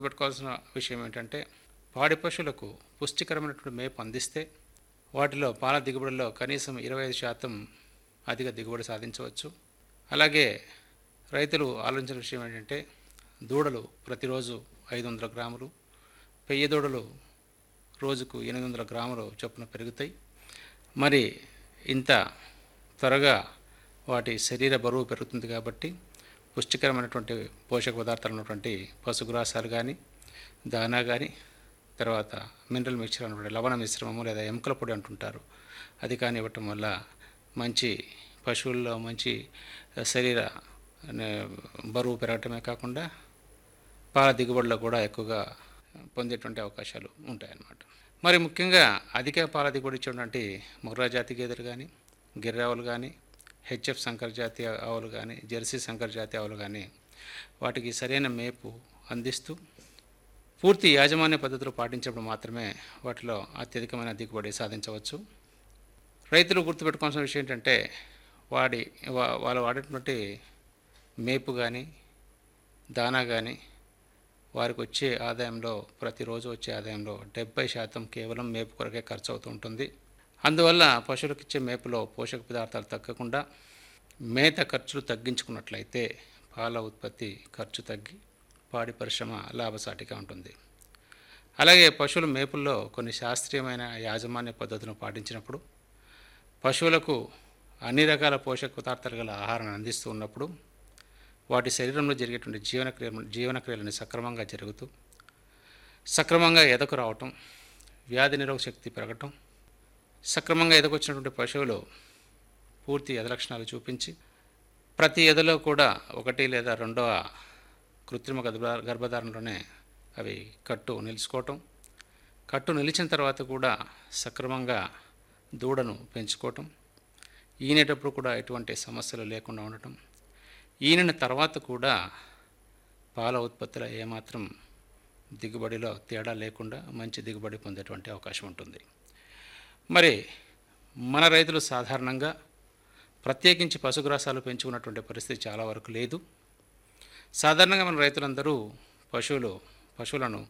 పెట్టుకోవాల్సిన విషయం ఏంటంటే పాడి పశువులకు పుష్టికరమైనటువంటి మేపు అందిస్తే వాటిలో పాల దిగుబడిలో కనీసం ఇరవై ఐదు శాతం అధిక దిగుబడి సాధించవచ్చు అలాగే రైతులు ఆలోచించిన విషయం ఏంటంటే దూడలు ప్రతిరోజు ఐదు వందల గ్రాములు పెయ్యి దూడలు రోజుకు ఎనిమిది వందల గ్రాములు చొప్పున పెరుగుతాయి మరి ఇంత త్వరగా వాటి శరీర బరువు పెరుగుతుంది కాబట్టి పుష్టికరమైనటువంటి పోషక పదార్థాలు ఉన్నటువంటి పశుగ్రాసాలు కానీ దానా కానీ తర్వాత మినరల్ మిక్చర్ అన్నటువంటి లవణ మిశ్రమము లేదా ఎముకల పొడి అంటుంటారు అది కానీ ఇవ్వటం వల్ల మంచి పశువుల్లో మంచి శరీర ఆ, బరువు పెరగటమే కాకుండా పాల దిగుబడిలో కూడా ఎక్కువగా పొందేటువంటి అవకాశాలు ఉంటాయన్నమాట మరి ముఖ్యంగా అధిక పాల దిగుబడి ఇచ్చేటువంటి ముర్రా జాతి గేదెలు కానీ గిర్రావులు కానీ హెచ్ఎఫ్ సంకర్ జాతి ఆవులు కానీ జెర్సీ సంకర్ జాతి ఆవులు కానీ వాటికి సరైన మేపు అందిస్తూ పూర్తి యాజమాన్య పద్ధతులు పాటించినప్పుడు మాత్రమే వాటిలో అత్యధికమైన దిగుబడి సాధించవచ్చు రైతులు గుర్తుపెట్టుకోవాల్సిన విషయం ఏంటంటే వాడి వా- వాళ్ళు వాడేటువంటి మేపు కానీ దానా కానీ వారికి వచ్చే ఆదాయంలో ప్రతిరోజు వచ్చే ఆదాయంలో డెబ్బై శాతం కేవలం మేపు కొరకే ఖర్చు అవుతూ ఉంటుంది అందువల్ల పశువులకు ఇచ్చే మేపులో పోషక పదార్థాలు తగ్గకుండా మేత ఖర్చులు తగ్గించుకున్నట్లయితే పాల ఉత్పత్తి ఖర్చు తగ్గి పాడి పరిశ్రమ లాభసాటిగా ఉంటుంది అలాగే పశువుల మేపుల్లో కొన్ని శాస్త్రీయమైన యాజమాన్య పద్ధతులను పాటించినప్పుడు పశువులకు అన్ని రకాల పోషక పదార్థాలు గల ఆహారాన్ని అందిస్తూ ఉన్నప్పుడు వాటి శరీరంలో జరిగేటువంటి జీవనక్రియ జీవనక్రియలను సక్రమంగా జరుగుతూ సక్రమంగా ఎదకు రావటం వ్యాధి నిరోధక శక్తి పెరగటం సక్రమంగా ఎదకొచ్చినటువంటి పశువులు పూర్తి ఎద లక్షణాలు చూపించి ప్రతి ఎదలో కూడా ఒకటి లేదా రెండవ కృత్రిమ గర్భ గర్భధారణలోనే అవి కట్టు నిలుచుకోవటం కట్టు నిలిచిన తర్వాత కూడా సక్రమంగా దూడను పెంచుకోవటం ఈనేటప్పుడు కూడా ఎటువంటి సమస్యలు లేకుండా ఉండటం ఈనిన తర్వాత కూడా పాల ఉత్పత్తిలో ఏమాత్రం దిగుబడిలో తేడా లేకుండా మంచి దిగుబడి పొందేటువంటి అవకాశం ఉంటుంది మరి మన రైతులు సాధారణంగా ప్రత్యేకించి పశుగ్రాసాలు పెంచుకున్నటువంటి పరిస్థితి చాలా వరకు లేదు సాధారణంగా మన రైతులందరూ పశువులు పశువులను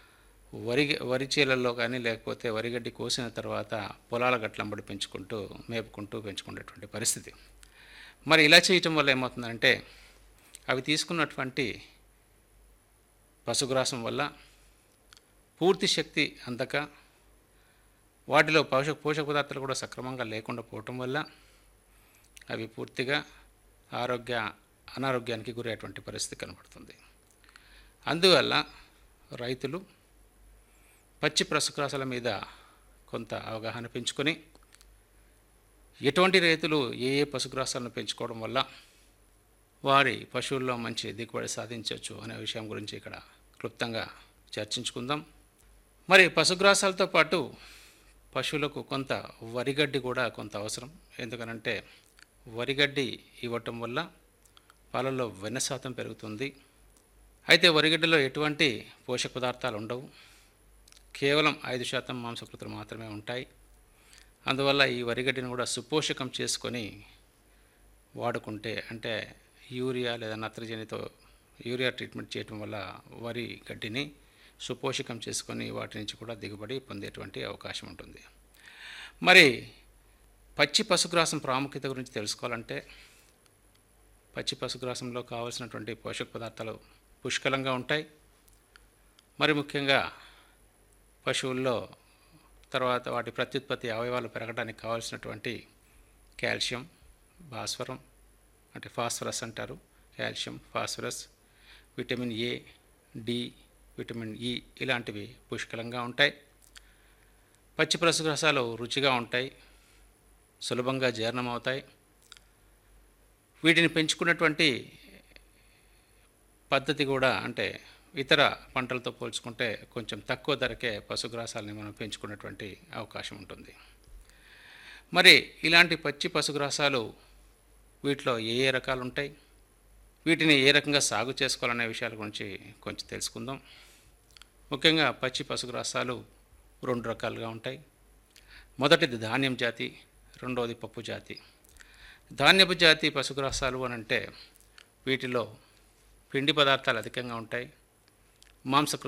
వరి వరి చేలల్లో కానీ లేకపోతే వరిగడ్డి కోసిన తర్వాత పొలాల గట్లంబడి పెంచుకుంటూ మేపుకుంటూ పెంచుకునేటువంటి పరిస్థితి మరి ఇలా చేయటం వల్ల ఏమవుతుందంటే అవి తీసుకున్నటువంటి పశుగ్రాసం వల్ల పూర్తి శక్తి అందక వాటిలో పోషక పోషక పదార్థాలు కూడా సక్రమంగా లేకుండా పోవటం వల్ల అవి పూర్తిగా ఆరోగ్య అనారోగ్యానికి గురయ్యేటువంటి పరిస్థితి కనబడుతుంది అందువల్ల రైతులు పచ్చి పశుగ్రాసాల మీద కొంత అవగాహన పెంచుకొని ఎటువంటి రైతులు ఏ ఏ పశుగ్రాసాలను పెంచుకోవడం వల్ల వారి పశువుల్లో మంచి దిగుబడి సాధించవచ్చు అనే విషయం గురించి ఇక్కడ క్లుప్తంగా చర్చించుకుందాం మరి పశుగ్రాసాలతో పాటు పశువులకు కొంత వరిగడ్డి కూడా కొంత అవసరం ఎందుకనంటే వరిగడ్డి ఇవ్వటం వల్ల పాలల్లో వెన్న శాతం పెరుగుతుంది అయితే వరిగడ్డిలో ఎటువంటి పోషక పదార్థాలు ఉండవు కేవలం ఐదు శాతం మాంసకృతులు మాత్రమే ఉంటాయి అందువల్ల ఈ వరిగడ్డిని కూడా సుపోషకం చేసుకొని వాడుకుంటే అంటే యూరియా లేదా నత్రజనితో యూరియా ట్రీట్మెంట్ చేయటం వల్ల వరి గడ్డిని సుపోషకం చేసుకొని వాటి నుంచి కూడా దిగుబడి పొందేటువంటి అవకాశం ఉంటుంది మరి పచ్చి పశుగ్రాసం ప్రాముఖ్యత గురించి తెలుసుకోవాలంటే పచ్చి పశుగ్రాసంలో కావలసినటువంటి పోషక పదార్థాలు పుష్కలంగా ఉంటాయి మరి ముఖ్యంగా పశువుల్లో తర్వాత వాటి ప్రత్యుత్పత్తి అవయవాలు పెరగడానికి కావాల్సినటువంటి కాల్షియం భాస్వరం అంటే ఫాస్ఫరస్ అంటారు calcium phosphorus vitamin A D vitamin E ఇలాంటివి పుష్కలంగా ఉంటాయి పచ్చి పశుగ్రాసాలు రుచిగా ఉంటాయి సులభంగా జీర్ణమవుతాయి వీటిని పెంచుకున్నటువంటి పద్ధతి కూడా అంటే ఇతర పంటలతో పోల్చుకుంటే కొంచెం తక్కువ ధరకే పశుగ్రాసాలని మనం పెంచుకునేటువంటి అవకాశం ఉంటుంది మరి ఇలాంటి పచ్చి పశుగ్రాసాలు వీటిలో ఏ ఏ రకాలు ఉంటాయి వీటిని ఏ రకంగా సాగు చేసుకోవాలనే విషయాల గురించి కొంచెం తెలుసుకుందాం ముఖ్యంగా పచ్చి పశుగ్రాసాలు రెండు రకాలుగా ఉంటాయి మొదటిది ధాన్యం జాతి రెండవది పప్పు జాతి ధాన్యపు జాతి పశుగ్రాసాలు అని అంటే వీటిలో పిండి పదార్థాలు అధికంగా ఉంటాయి మాంస